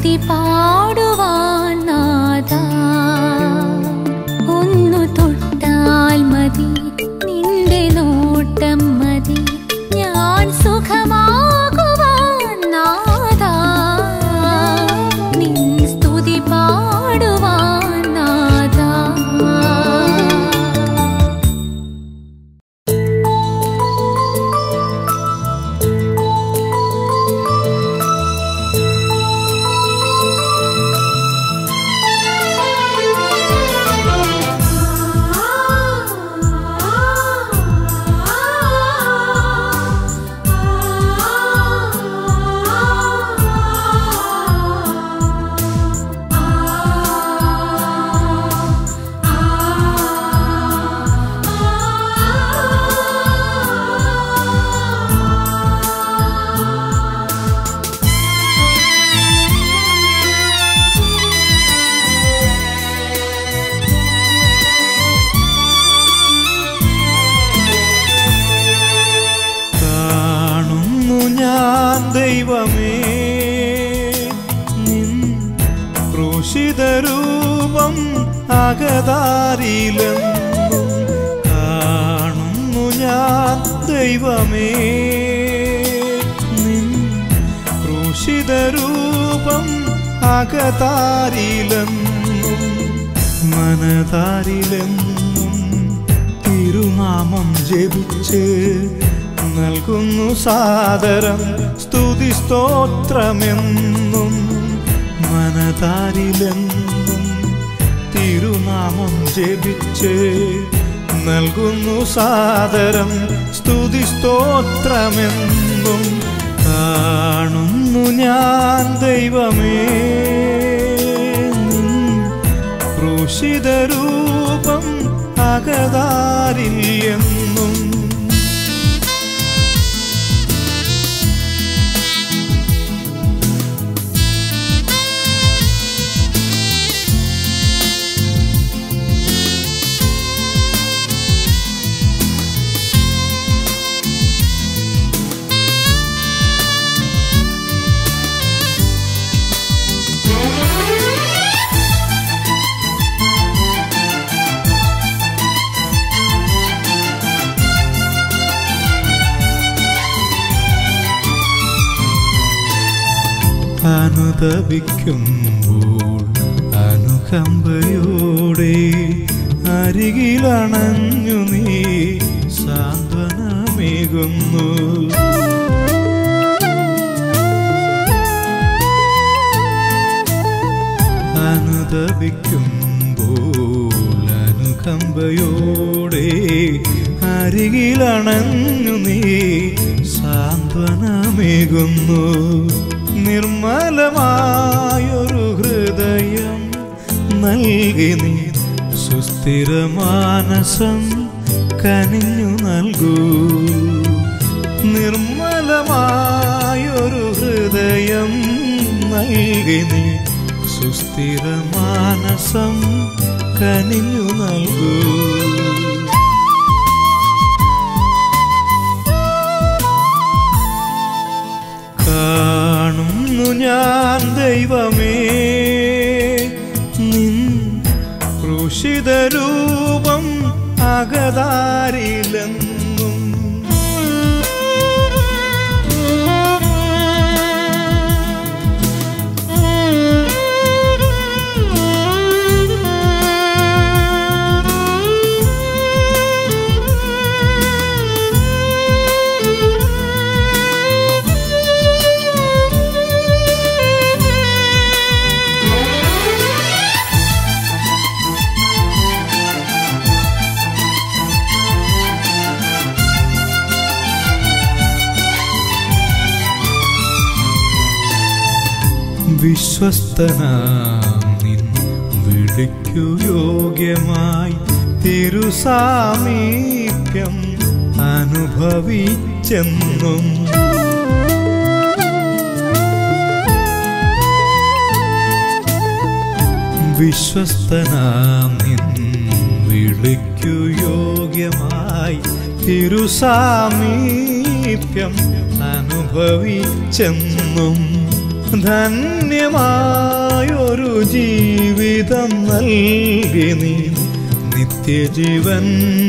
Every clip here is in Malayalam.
സ്തുതി പാടുവാൻ നാദാ ഒന്നു തൊട്ടാൽ മതി നിന്റെ നോട്ടം മതി ഞാൻ സുഖമാകുവാൻ നാദാ നിൻ സ്തുതി പാടുവാൻ നാദാ കാണുന്നു ഞാൻ ദൈവമേ നിൻ ക്രൂശിതരൂപം അകതാരിലെന്നും കാണുന്നു ഞാൻ ദൈവമേ നിൻ ക്രൂശിതരൂപം അകതാരിലെന്നും മനതാരിലെന്നും തിരുനാമം ജപിച്ച് നൽകുന്നു സാദരം സ്തുതി സ്തോത്രമെന്നും മനതാരിലെന്നും തിരുനാമം ജപിച്ച് നൽകുന്നു സാദരം സ്തുതി സ്തോത്രമെന്നും കാണുന്നു ഞാൻ ദൈവമേ നിൻ ക്രൂശിതരൂപം അകതാരിൽ എന്നും അനുതപിക്കുമ്പോൾ അനുകമ്പയോടെ അരികിലണഞ്ഞു നീ സാന്ത്വനമേകുന്നു അനുതപിക്കുമ്പോൾ അനുകമ്പയോടെ അരികിലണഞ്ഞു നീ സാന്ത്വനമേകുന്നു നിർമ്മലമായൊരു ഹൃദയം നൽകി നീ സുസ്ഥിരമാനസം കനിഞ്ഞു നൽകൂ നിർമ്മലമായൊരു ഹൃദയം നൽകി നീ സുസ്ഥിരമാനസം കനിഞ്ഞു നൽകൂ കാണുന്നു ഞാൻ ദൈവമേ നിൻ ക്രൂശിതരൂപം അകതാരിലെന്നും വിശ്വസ്തനാം നിൻ വിളിക്കു യോഗ്യമായി തിരുസാമീപ്യം അനുഭവിച്ചെന്നും വിശ്വസ്തനാം നിൻ വിളിക്കു യോഗ്യമായി തിരുസാമീപ്യം അനുഭവിച്ചെന്നും ധന്യമായൊരു ജീവിതം നൽകി നീ നിത്യജീവൻ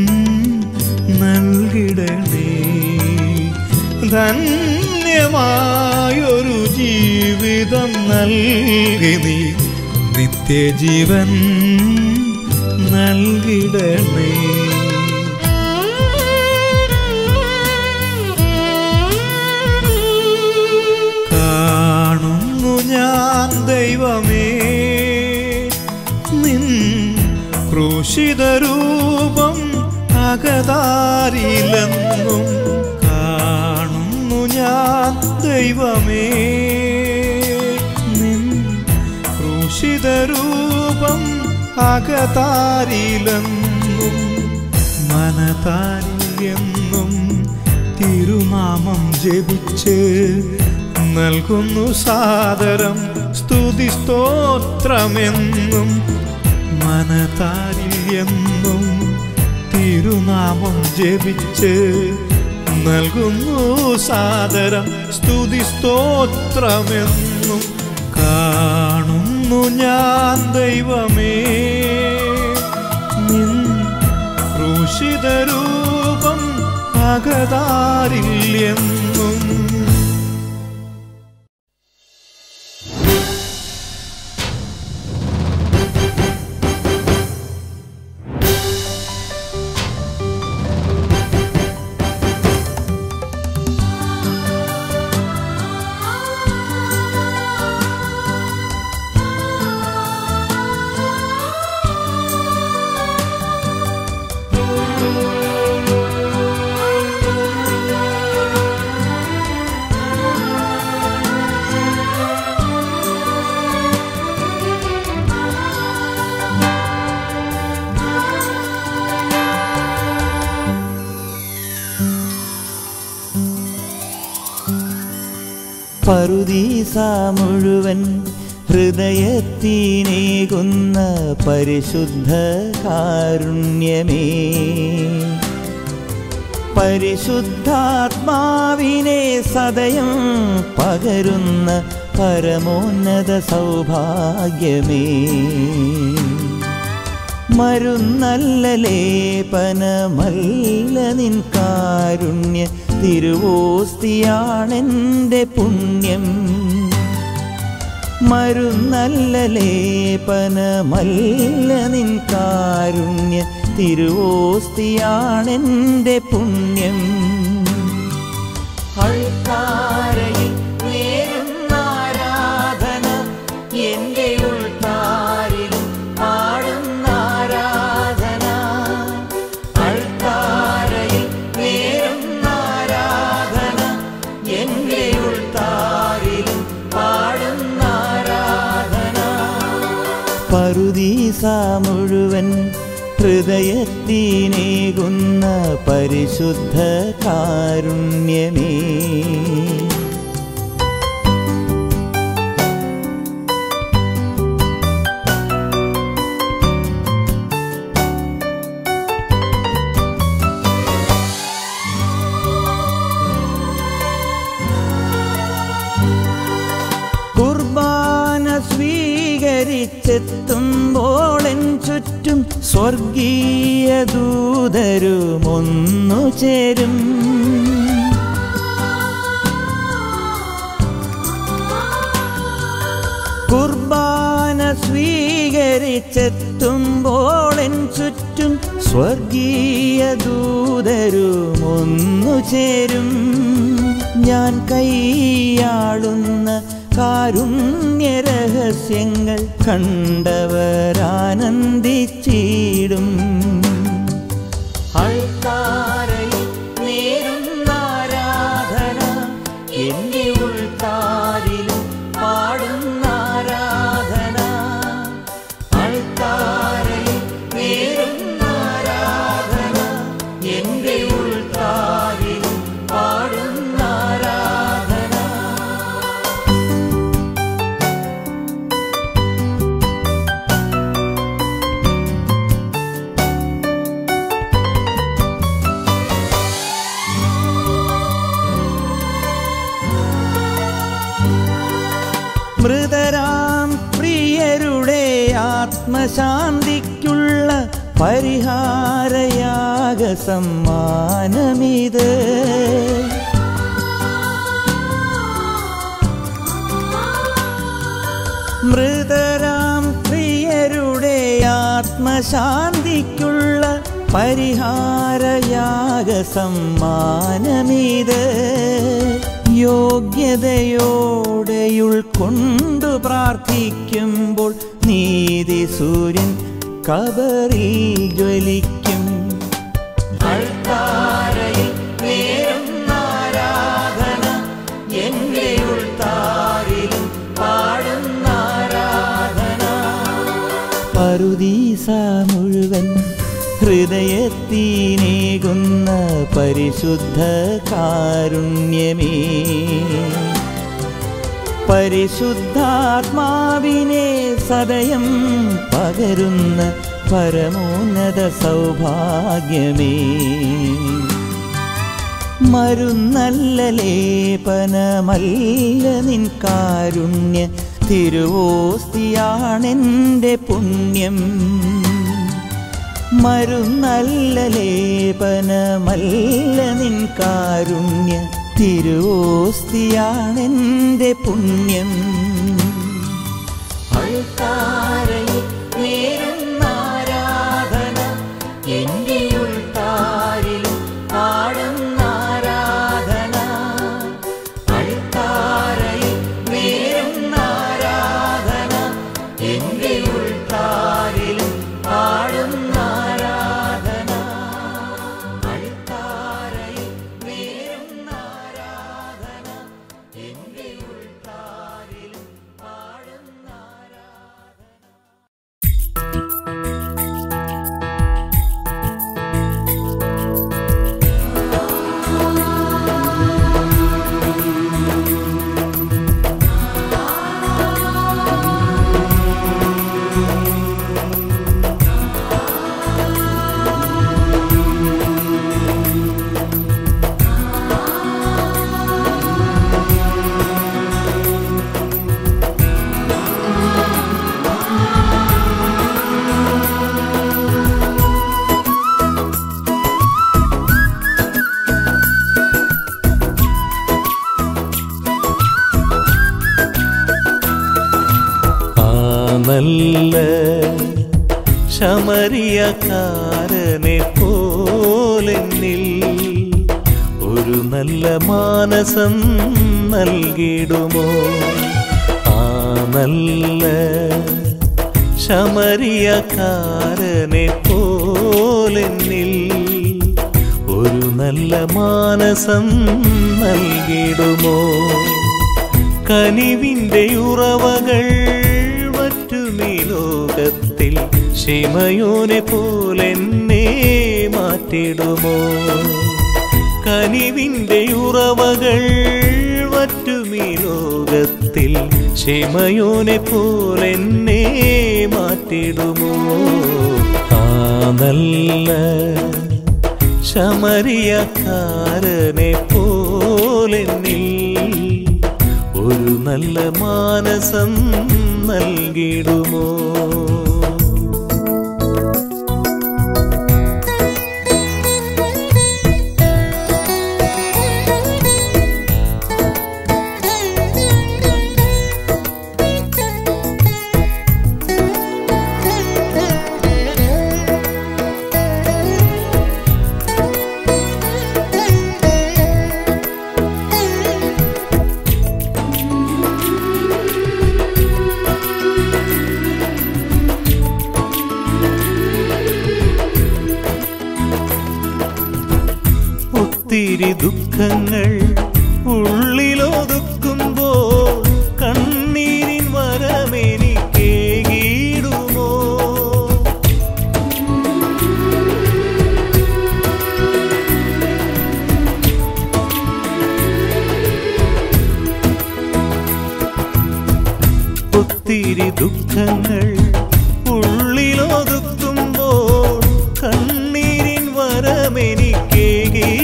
നൽകിടണേ ധന്യമായൊരു ജീവിതം നൽകി നീ നിത്യജീവൻ നൽകിടണേ കാണുന്നു ഞാൻ ദൈവമേ നിൻ ക്രൂശിത രൂപം അകതാരിലെന്നും കാണുന്നു ഞാൻ ദൈവമേ നിൻ ക്രൂശിത രൂപം അകതാരിലെന്നും മനതാരിലെന്നും തിരുനാമം ജപിച്ച് നൽകുന്നു സാദരം സ്തുതി സ്തോത്രമെന്നും മനതാരിലെന്നും തിരുനാമം ജപിച്ച് നൽകുന്നു സാദരം സ്തുതി സ്തോത്രമെന്നും കാണുന്നു ഞാൻ ദൈവമേ നിൻ ക്രൂശിത രൂപം അകതാരിൽ എന്നും പറുദീസ മുഴുവൻ ഹൃദയത്തിനേകുന്ന പരിശുദ്ധ കാരുണ്യമേ പരിശുദ്ധാത്മാവിനെ സദയം പകരുന്ന പരമോന്നത സൗഭാഗ്യമേ മരുന്നല്ല ലേപനമല്ല നിൻ കാരുണ്യ തിരുവോസ്തിയാണെൻ്റെ പുണ്യം മരുന്നല്ല ലേപനമല്ല നിൻ കാരുണ്യ തിരുവോസ്തിയാണെൻ്റെ പുണ്യം അൾത്താരയിൽ നേരുന്ന ആരാധന എൻ്റെ ഉൾത്താരിലും പാടുന്ന ആരാധന അൾത്താരയിൽ നേരുന്ന ആരാധന എൻ്റെ ഉൾത്താരിലും പാടുന്ന ആരാധന പറുദീസ മുഴുവൻ ഹൃദയത്തിനേകുന്ന പരിശുദ്ധ കാരുണ്യമേ കുർബാന സ്വീകരിച്ചെത്തുമ്പോളെൻ ചുറ്റും സ്വർഗീയ ദൂതരുമൊന്നു ചേരും കുർബാന സ്വീകരിച്ചെത്തുമ്പോളെൻ ചുറ്റും സ്വർഗീയ ദൂതരുമൊന്നു ചേരും ഞാൻ കൈയാളുന്ന കാരുണ്യരഹസ്യങ്ങൾ കണ്ടവരാനന്ദിച്ചിടും അൾത്താരയിൽ നേരുന്ന ആരാധന എന്റെ ഉൾത്താരിലും പാടുന്ന ആരാധന അൾത്താരയിൽ നേരുന്ന ആരാധന എന്റെ ഉൾത്താരിലും പാടുന്ന ആരാധന മൃതരാം പ്രിയരുടെ ആത്മശാന്തിക്കുള്ള പരിഹാരയാഗ സമ്മാനമിത് മൃതരാം പ്രിയരുടെ ആത്മശാന്തിക്കുള്ള പരിഹാരയാഗ സമ്മാനമിത് യോഗ്യതയോടെ ഉൾക്കൊണ്ടു പ്രാർത്ഥിക്കുമ്പോൾ നീതി സൂര്യൻ കബറിൽ ജ്വലിക്കും അൾത്താരയിൽ നേരുന്ന ആരാധന എന്റെ ഉൾത്താരിലും പാടുന്ന ആരാധന പറുദീസ മുഴുവൻ ഹൃദയത്തിനേകുന്ന പരിശുദ്ധ കാരുണ്യമേ പരിശുദ്ധാത്മാവിനെ സദയം പകരുന്ന പരമോന്നത സൗഭാഗ്യമേ മരുന്നല്ല ലേപനമല്ല നിൻ കാരുണ്യ തിരുവോസ്തിയാണെൻ്റെ പുണ്യം മരുന്നല്ല ലേപനമല്ല നിൻ കാരുണ്യ തിരുവോസ്തിയാണെൻ്റെ പുണ്യം അൾത്താരയിൽ നേരുന്ന ആരാധന എന്റെ ഉൾത്താരിലും പാടുന്ന ആരാധന അൾത്താരയിൽ നേരുന്ന ആരാധന എന്റെ ഉൾത്താരിലും പാടുന്ന ആരാധന അൾത്താരയിൽ നേരുന്ന ആരാധന എന്റെ ഉൾത്താരിലും പാടുന്ന ആരാധന ആ നല്ല ശമരിയക്കാരനെ പോലെന്നിൽ ഒരു നല്ല മാനസം നൽകിടുമോ ആ നല്ല ശമരിയക്കാരനെ പോലെന്നിൽ ഒരു നല്ല മാനസം നൽകിടുമോ കനിവിൻ്റെ ഉറവകൾ മറ്റുമീ ലോകത്തിൽ ശിമയോനെ പോലെന്നെ മാറ്റിടുമോ കനിവിൻ്റെ ഉറവകൾ മറ്റുമീ ലോകത്തിൽ ശിമയോനെ പോലെന്നെ മാറ്റിടുമോ ആ നല്ല ശമരിയക്കാരനെ പോലെന്നിൽ ഒരു നല്ല മാനസം നൽകിടുമോ ഒത്തിരി ദുഃഖങ്ങൾ ഉള്ളിലൊതുക്കുമ്പോൾ കണ്ണീരിൻ വരമെനിക്കേകിടുമോ ഒത്തിരി ദുഃഖങ്ങൾ ഉള്ളിലൊതുക്കുമ്പോൾ കണ്ണീരിൻ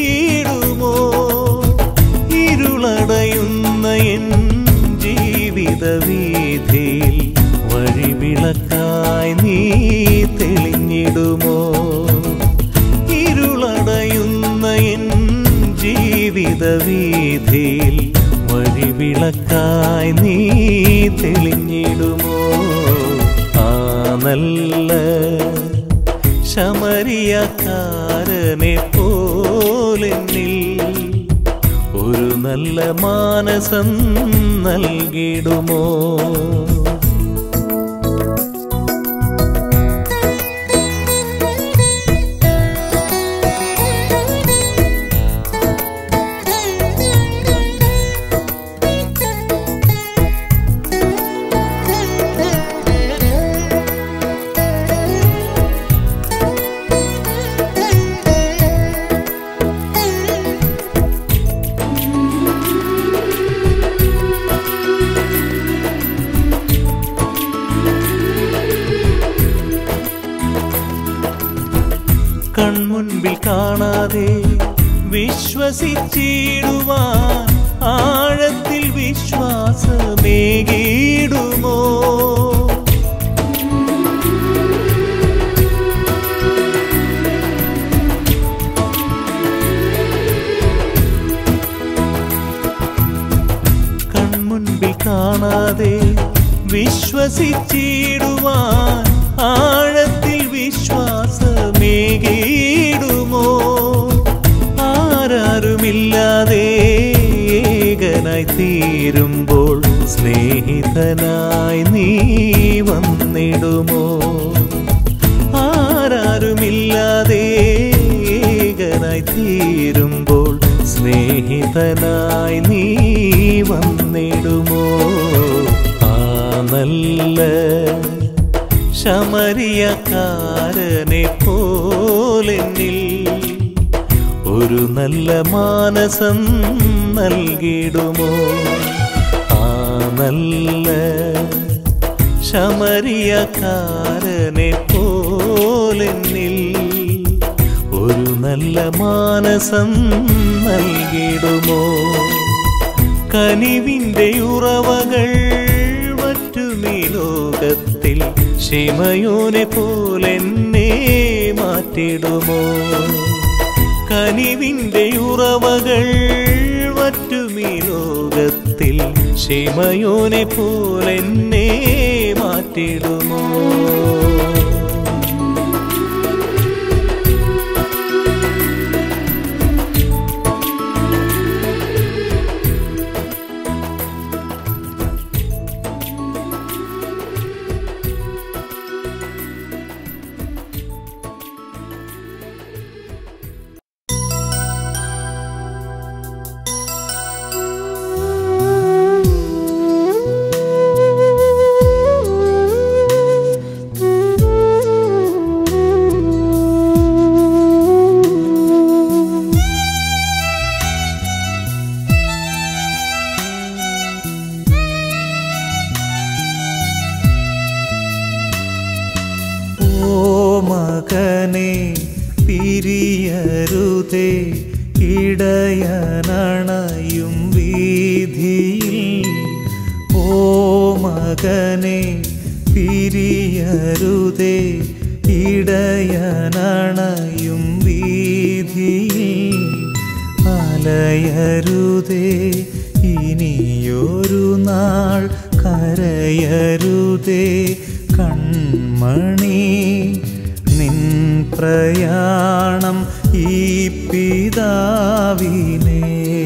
വരമെനിക്കേകിടുമോ ഇരുളടയുന്ന എൻ ജീവിതയാത്രയിൽ ജീവിത വീഥിയിൽ വഴിവിളക്കായി നീ തെളിഞ്ഞിടുമോ ഇരുളടയുന്ന എൻ ജീവിത വീഥിയിൽ വഴിവിളക്കായി നീ തെളിഞ്ഞിടുമോ ആ നല്ല ശമരിയക്കാരനെ പോലെന്നിൽ ഒരു നല്ല മാനസം നൽകിടുമോ കൺമുൻപിൽ കാണാതെ വിശ്വസിച്ചിടുവാൻ ആഴത്തിൽ വിശ്വാസമേകിടുമോ കൺമുൻപിൽ കാണാതെ വിശ്വസിച്ചിടുവാൻ ആഴത്തിൽ വിശ്വാസമേകിടുമോ ആരാരുമില്ലാതെ ഏകനായി തീരുമ്പോൾ സ്നേഹിതനായി നീ വന്നിടുമോ ആരാരുമില്ലാതെ ഏകനായി തീരുമ്പോൾ സ്നേഹിതനായി നീ വന്നിടുമോ ആ നല്ല ശമരിയക്കാരനെ പോലെന്നിൽ ഒരു നല്ല മാനസം നൽകിടുമോ ആ നല്ല ശമരിയക്കാരനെ പോലെന്നിൽ ഒരു നല്ല മാനസം നൽകിടുമോ കനിവിൻ്റെ ഉറവകൾ മറ്റുമീ ലോകത്തിൽ ശിമയോനെ പോലെന്നെ മാറ്റിടുമോ കനിവിൻ്റെ ഉറവകൾ മറ്റുമീ ലോകത്തിൽ ശിമയോനെ പോലെന്നെ മാറ്റിടുമോ ഓ മകനെ പിരിയരുതേ ഇടയനണയും വീതിയിൽ ഓ മകനെ പിരിയരുതേ ഇടയനണയും വീതിയിൽ അലയരുതേ ഇനിയൊരു നാൾ കരയരുതേ കൺമണി നിൻ പ്രയാണം ഈ പിതാവിനെ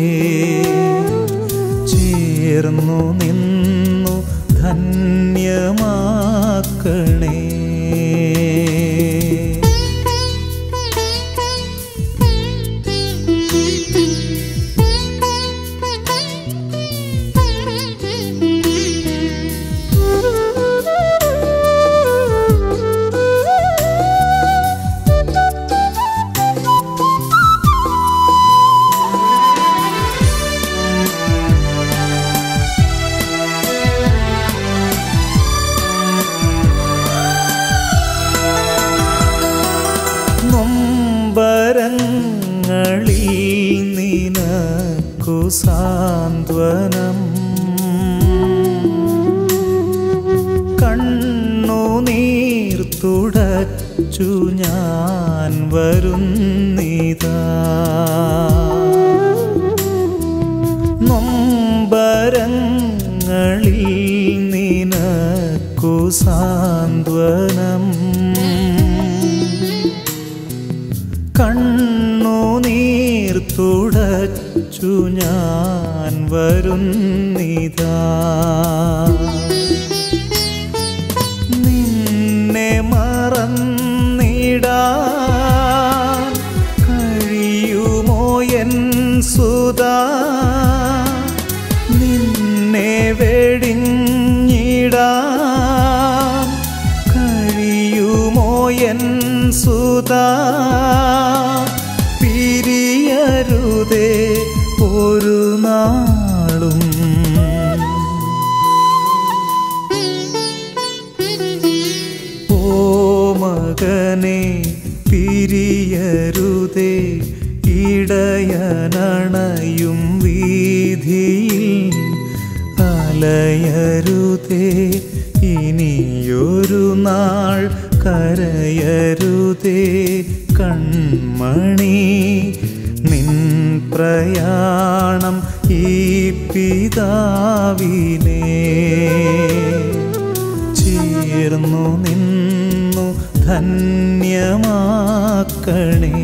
ചേർന്നു നിന്നു ധന്യമാക്കണേ ും തുടച്ചു ഞാൻ വരുന്നിതാ നൊമ്പരങ്ങളിൽ നിനക്കു സാന്ത്വനം കണ്ണുനീർ തുടച്ചു ഞാൻ വരുന്നിതാ നിന്നെ മറന്നിടാൻ കഴിയുമോ എൻ സുതാ നിന്നെ വെടിഞ്ഞിടാൻ കഴിയുമോ എൻ സുതാ പിരിയരുതേ ഒരു നാളും ഓ മകനെ പിരിയരുതേ ഇടയനണയും വീതിയിൽ അലയരുതേ ഇനിയൊരു നാൾ കരയരുതേ കൺമണി നിൻ പ്രയാണം ഈ പിതാവിനെ ചേർന്നു നിന്നു ധന്യമാക്കണേ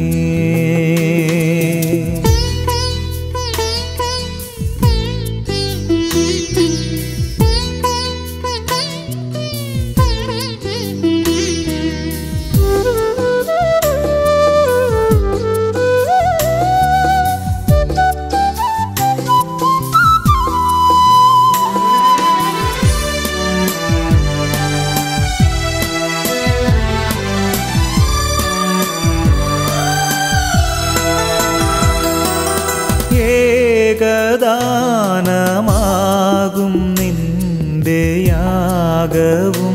ഏകദാനമാകും നിന്റെ യാഗവും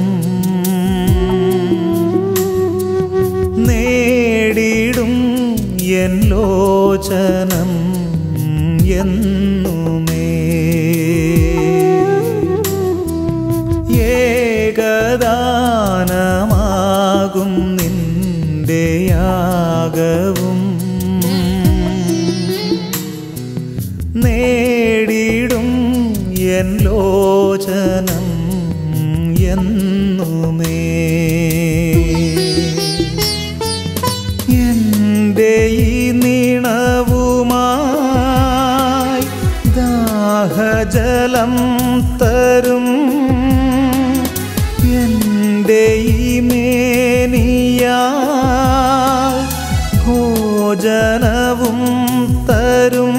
നേടിടും എൻ ലോചനം എന്നുമേ ഏകദാനമാകും നിന്റെ യാഗവും നേടിടും എൻ ലോചനം എന്നുമേ എൻ്റെ ഈ നീണവുമായി ദാഹജലം തരും എൻ്റെ ഈ മേനിയാൽ ഭോജനവും തരും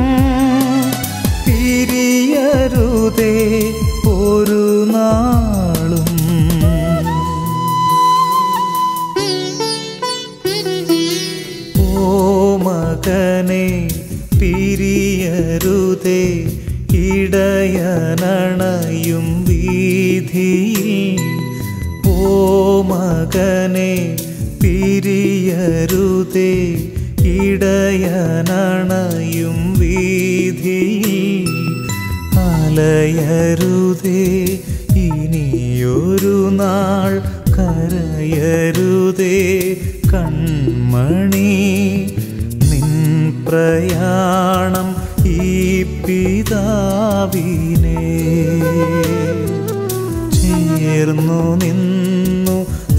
പിരിയരുതേ ഒരു നാളും ഓ മകനെ പിരിയരുതേ ഇടയനണയും വീതിയിൽ ഓ മകനെ പിരിയരുതേ ഇടയനണയും വീതിയിൽ അലയരുതേ ഇനിയൊരു നാൾ കരയരുതേ കൺമണി നിൻ പ്രയാണം ഈ പിതാവിനെ ചേർന്നു നിന്നു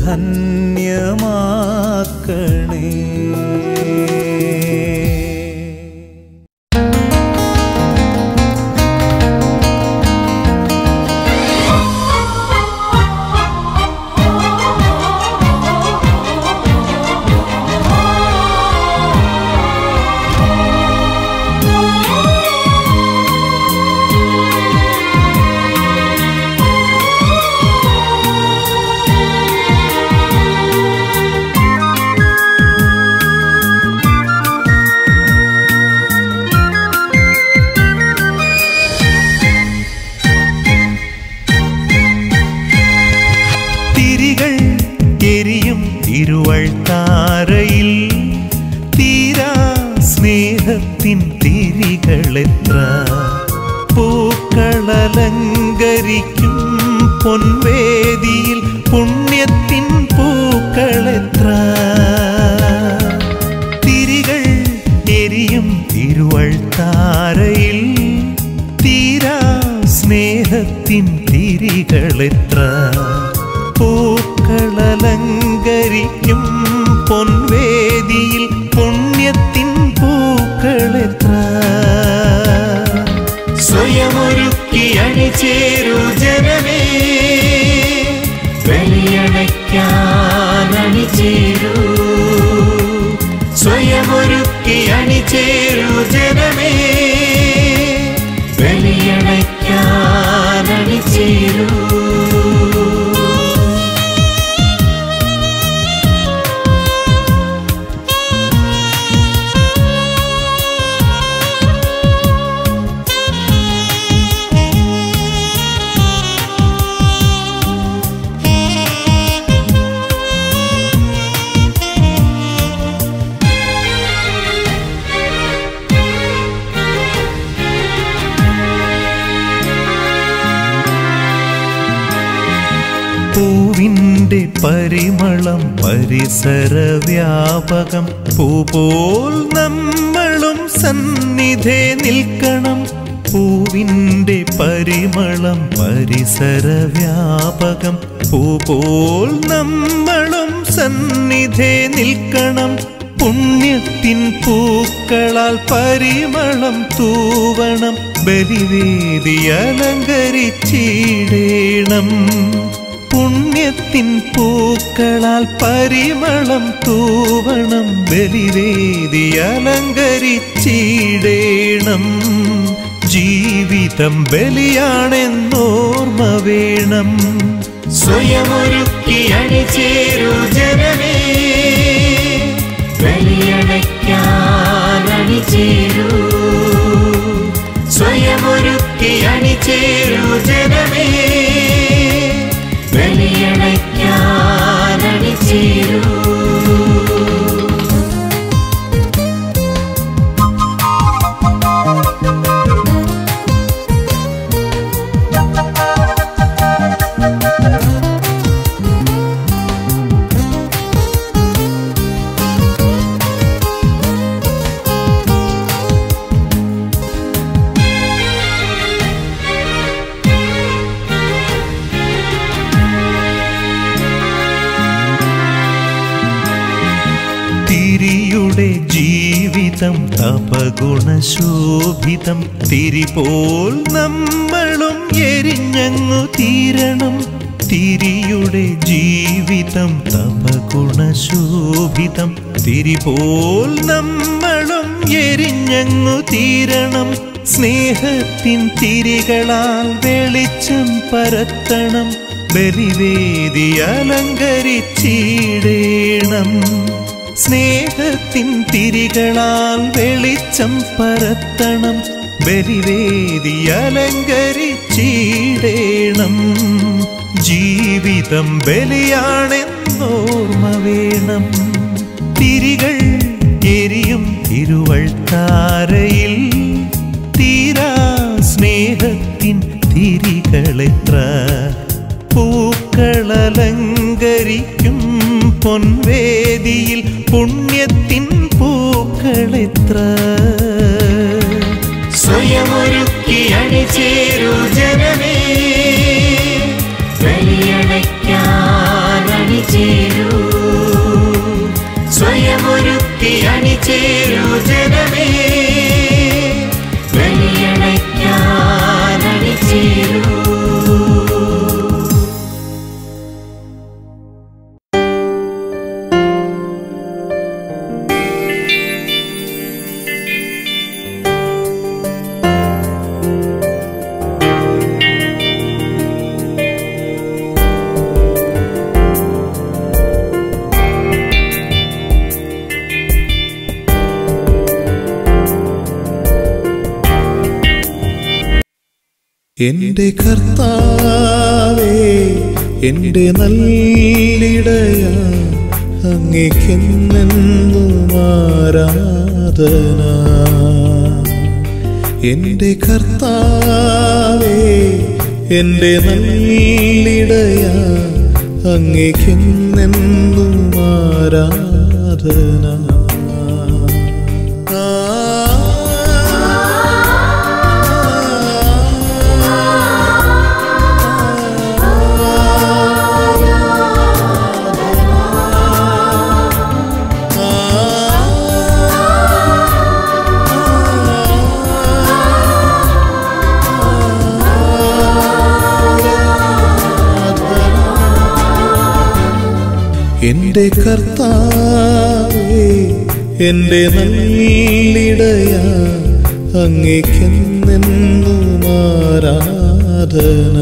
ധന്യമാക്കണേ തിരികൾ എരിയും തിരുവൾത്താരയിൽ തീരാ സ്നേഹത്തിൻ തിരികളെത്ര പൂക്കളലങ്കരിക്കും പൊൻവേദിയിൽ പുണ്യത്തിൻ പൂ തിരികളെത്ര പൂക്കളലങ്കരിക്കും പൊൻവേദിയിൽ പുണ്യത്തിൻ പൂക്കളെത്ര സ്വയമൊരുക്കി അണിചേരു ജനമേ ബലിയണയ്ക്കാൻ അണിചേരൂ സ്വയമൊരുക്കി അണിചേരു ജനമേ ബലിയണയ്ക്കാൻ അണിചേരൂ പൂവിൻ്റെ പരിമളം പരിസരവ്യാപകം പൂപോൽ നമ്മളും സന്നിധേ നിൽക്കണം പൂവിൻ്റെ പരിമളം പരിസരവ്യാപകം പൂപോൽ നമ്മളും സന്നിധേ നിൽക്കണം പുണ്യത്തിൻ പൂക്കളാൽ പരിമളം തൂവണം ബലിവേദി അലങ്കരിച്ചിടേണം പുണ്യത്തിൻ പൂക്കളാൽ പരിമളം തൂവണം ബലിവേദി അലങ്കരിച്ചിടേണം ജീവിതം ബലിയാണെന്നോർമ്മ വേണം സ്വയമൊരുക്കി അണിചേരു ജനമേ ബലിയണയ്ക്കാൻ അണിചേരൂ സ്വയമൊരുക്കി അണിചേരു ജനമേ ബലിയണയ്ക്കാൻ അണിചേരൂ തിരിയുടെ ജീവിതം തപഗുണശോഭിതം തിരിപോൽ നമ്മളും എരിഞ്ഞങ്ങു തീരണം തിരിയുടെ ജീവിതം തപഗുണശോഭിതം തിരിപോൽ നമ്മളും എരിഞ്ഞങ്ങു തീരണം സ്നേഹത്തിൻ തിരികളാൽ വെളിച്ചം പരത്തണം ബലിവേദി അലങ്കരിച്ചിടേണം സ്നേഹത്തിൻ തിരികളാൽ വെളിച്ചം പരത്തണം ബലിവേദി അലങ്കരിച്ചിടേണം ജീവിതം ബലിയാണെന്നോർമ്മ വേണം തിരികൾ എരിയും തിരുവൾത്താരയിൽ തീരാ സ്നേഹത്തിൻ തിരികളെത്ര പൂക്കളലങ്കരിക്കും പൊൻവേദിയിൽ പുണ്യത്തിൻ പൂക്കളെത്ര സ്വയമൊരുക്കി അണിചേരു ജനമേ ബലിയണയ്ക്കാൻ അണിചേരൂ സ്വയമൊരുക്കി അണിചേരു ജനമേ ബലിയണയ്ക്കാൻ അണിചേരൂ എന്റെ കർത്താവേ എന്റെ നല്ലിടയ അങ്ങേക്കെന്നെന്നും ആരാധന എന്റെ കർത്താവേ എന്റെ നല്ലിടയ അങ്ങേക്കെന്നെന്നും ആരാധന ആ എന്റെ കർത്താവേ എന്റെ നല്ലിടയ അങ്ങേക്കെന്നെന്നും ആരാധന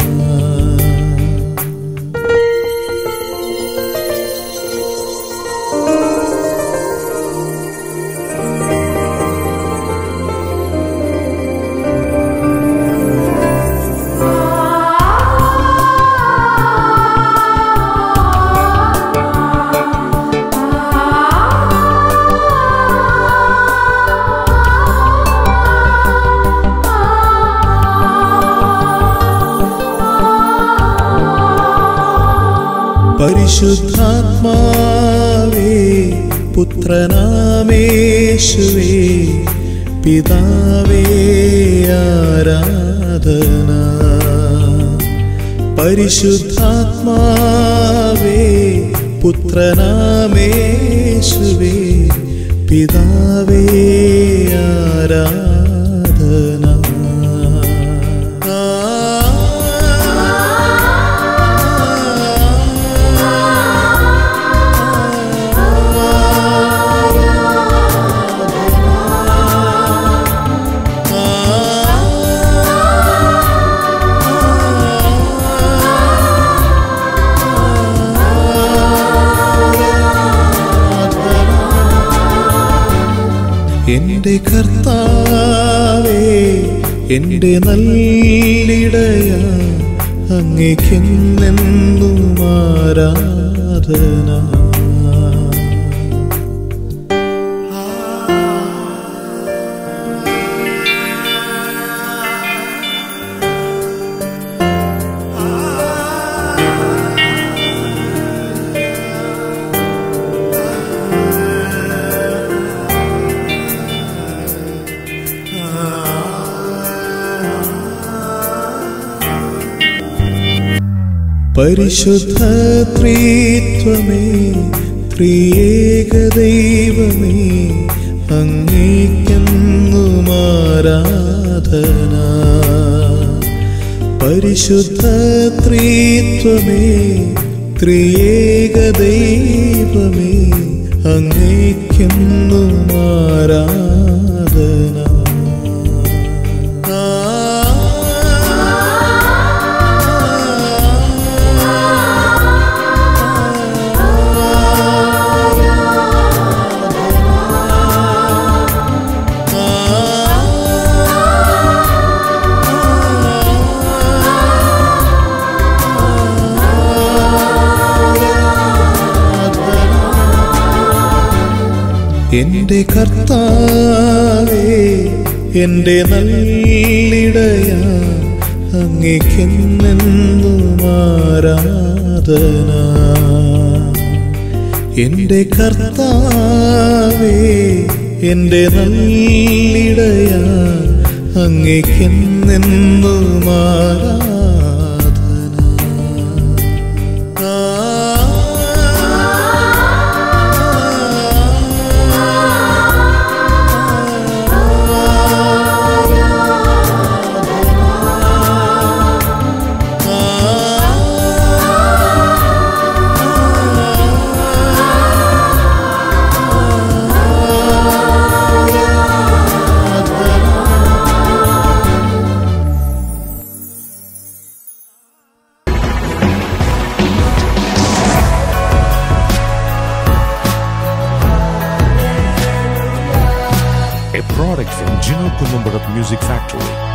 പരിശുദ്ധാത്മാവേ പുത്രനാമേശുവേ പിതാവേ ആരാധന പരിശുദ്ധാത്മാവേ പുത്രനാമേശുവേ പിതാവേ ആരാധന എന്റെ കർത്താവേ എന്റെ നല്ലിടയ അങ്ങേക്കെന്നെന്നും ആരാധന പരിശുദ്ധ ത്രിത്വമേ ത്രിയേക ദൈവമേ അങ്ങേക്കെന്നും ആരാധന പരിശുദ്ധ ത്രിത്വമേ ത്രിയേക ദൈവമേ അങ്ങേക്കെന്നും ആരാധന എന്റെ കർത്താവേ എന്റെ നല്ലിടയ അങ്ങേക്കെന്നെന്നും ആരാധന എന്റെ കർത്താവേ എന്റെ നല്ലിടയ അങ്ങേക്കെന്നെന്നും ആരാധന a product from Gino Columbarat Music Factory.